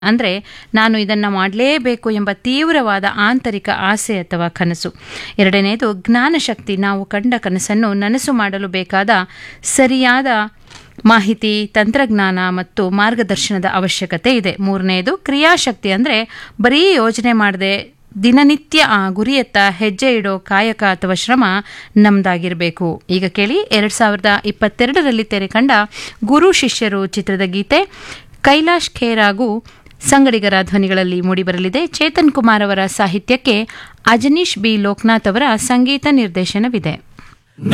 ಅಂದರೆ ನಾನು ಇದನ್ನು ಮಾಡಲೇಬೇಕು ಎಂಬ ತೀವ್ರವಾದ ಆಂತರಿಕ ಆಸೆ ಅಥವಾ ಕನಸು ಎರಡನೆಯದು ಜ್ಞಾನಶಕ್ತಿ ನಾವು ಕಂಡ ಕನಸನ್ನು ನನಸು ಮಾಡಲು ಬೇಕಾದ ಸರಿಯಾದ ಮಾಹಿತಿ ತಂತ್ರಜ್ಞಾನ ಮತ್ತು ಮಾರ್ಗದರ್ಶನದ ಅವಶ್ಯಕತೆ ಇದೆ ಮೂರನೆಯದು ಕ್ರಿಯಾಶಕ್ತಿ ಅಂದರೆ ಬರೀ ಯೋಚನೆ ಮಾಡದೆ ದಿನನಿತ್ಯ ಆ ಗುರಿಯತ್ತ ಹೆಜ್ಜೆ ಇಡೋ ಕಾಯಕ ಅಥವಾ ಶ್ರಮ ನಮ್ದಾಗಿರಬೇಕು ಈಗ ಕೇಳಿ ಎರಡ್ ಸಾವಿರದ ಇಪ್ಪತ್ತೆರಡರಲ್ಲಿ ತೆರೆ ಕಂಡ ಗುರು ಶಿಷ್ಯರು ಚಿತ್ರದ ಗೀತೆ ಕೈಲಾಶ್ ಖೇರ್ ಹಾಗೂ ಸಂಗಡಿಗರ ಧ್ವನಿಗಳಲ್ಲಿ ಮೂಡಿಬರಲಿದೆ ಚೇತನ್ ಕುಮಾರ್ ಅವರ ಸಾಹಿತ್ಯಕ್ಕೆ ಅಜನೀಶ್ ಬಿ ಲೋಕನಾಥ್ ಅವರ ಸಂಗೀತ ನಿರ್ದೇಶನವಿದೆ